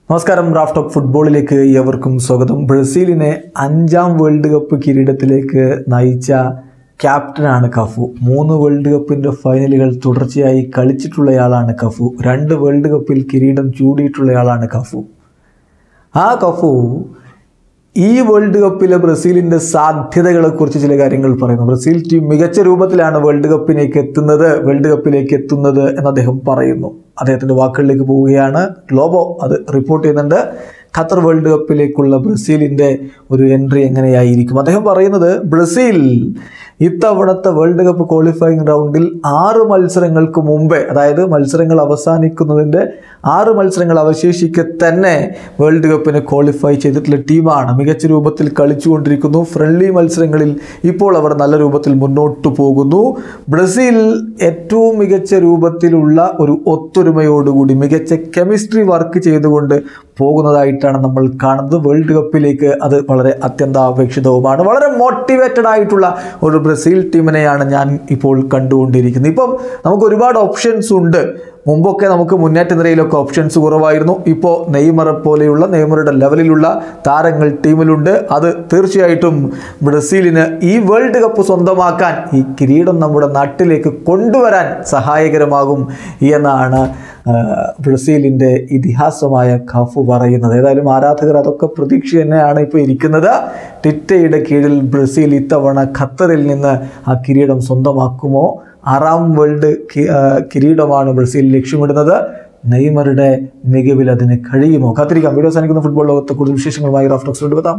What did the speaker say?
നമസ്കാരം Raf talk ഫുട്ബോളിലേക്ക് ഏവർക്കും സ്വാഗതം ബ്രസീലിനെ അഞ്ചാം വേൾഡ് കപ്പ് കിരീടത്തിലേക്ക് നയിച്ച ക്യാപ്റ്റനാണ് കഫു മൂന്ന് വേൾഡ് കപ്പിൻ്റെ ഫൈനലുകൾ തുടർച്ചയായി കളിച്ചിട്ടുള്ളയാളാണ് കഫു രണ്ട് വേൾഡ് കപ്പിൽ കിരീടം ചൂടിയിട്ടുള്ളയാളാണ് കഫു ആ കഫു ഈ വേൾഡ് കപ്പിലെ ബ്രസീലിൻ്റെ സാധ്യതകളെക്കുറിച്ച് ചില കാര്യങ്ങൾ പറയുന്നു ബ്രസീൽ ടീം മികച്ച രൂപത്തിലാണ് വേൾഡ് കപ്പിലേക്ക് എത്തുന്നത് വേൾഡ് കപ്പിലേക്ക് എത്തുന്നത് എന്ന് അദ്ദേഹം പറയുന്നു അദ്ദേഹത്തിൻ്റെ വാക്കുകളിലേക്ക് പോവുകയാണ് ഗ്ലോബോ അത് റിപ്പോർട്ട് ചെയ്യുന്നുണ്ട് ഖത്തർ വേൾഡ് കപ്പിലേക്കുള്ള ബ്രസീലിൻ്റെ ഒരു എൻട്രി എങ്ങനെയായിരിക്കും അദ്ദേഹം പറയുന്നത് ബ്രസീൽ ഇത്തവണത്തെ വേൾഡ് കപ്പ് ക്വാളിഫയിങ് റൗണ്ടിൽ ആറ് മത്സരങ്ങൾക്ക് മുമ്പേ അതായത് മത്സരങ്ങൾ അവസാനിക്കുന്നതിൻ്റെ ആറ് മത്സരങ്ങൾ അവശേഷിക്കെ തന്നെ വേൾഡ് കപ്പിന് ക്വാളിഫൈ ചെയ്തിട്ടുള്ള ടീമാണ് മികച്ച രൂപത്തിൽ കളിച്ചുകൊണ്ടിരിക്കുന്നു ഫ്രണ്ട്ലി മത്സരങ്ങളിൽ ഇപ്പോൾ അവർ നല്ല രൂപത്തിൽ മുന്നോട്ട് പോകുന്നു ബ്രസീൽ ഏറ്റവും മികച്ച രൂപത്തിലുള്ള ഒരു ഒത്തൊരുമയോടുകൂടി മികച്ച കെമിസ്ട്രി വർക്ക് ചെയ്തുകൊണ്ട് പോകുന്നതായിട്ടാണ് നമ്മൾ കാണുന്നത് വേൾഡ് കപ്പിലേക്ക് അത് വളരെ അത്യന്താപേക്ഷിതവുമാണ് വളരെ മോട്ടിവേറ്റഡ് ആയിട്ടുള്ള ഒരു ബ്രസീൽ ടീമിനെയാണ് ഞാൻ ഇപ്പോൾ കണ്ടുകൊണ്ടിരിക്കുന്നത് ഇപ്പം നമുക്ക് ഒരുപാട് ഓപ്ഷൻസ് ഉണ്ട് മുമ്പൊക്കെ നമുക്ക് മുന്നേറ്റ നിരയിലൊക്കെ ഓപ്ഷൻസ് കുറവായിരുന്നു ഇപ്പോൾ നെയ്മറെ പോലെയുള്ള നെയ്മറുടെ ലെവലിലുള്ള താരങ്ങൾ ടീമിലുണ്ട് അത് തീർച്ചയായിട്ടും ബ്രസീലിന് ഈ വേൾഡ് കപ്പ് സ്വന്തമാക്കാൻ ഈ കിരീടം നമ്മുടെ നാട്ടിലേക്ക് കൊണ്ടുവരാൻ സഹായകരമാകും എന്നാണ് ആ, ബ്രസീലിൻ്റെ ഇതിഹാസമായ ഖാഫു പറയുന്നത് ഏതായാലും ആരാധകർ അതൊക്കെ പ്രതീക്ഷ തന്നെയാണ് ഇപ്പോൾ ഇരിക്കുന്നത് ടിറ്റയുടെ കീഴിൽ ബ്രസീൽ ഇത്തവണ ഖത്തറിൽ നിന്ന് ആ കിരീടം സ്വന്തമാക്കുമോ ആറാം വേൾഡ് കി- ആ, കിരീടമാണ് ബ്രസീൽ ലക്ഷ്യമിടുന്നത് നെയ്മറുടെ മികവിൽ അതിന് കഴിയുമോ കാത്തിരിക്കാം വീഡിയോ സാധിക്കുന്ന ഫുട്ബോൾ ലോകത്തെ കൂടുതൽ വിശേഷങ്ങളുമായി റാഫ്റ്റോക്സ് കൊണ്ടുവരാം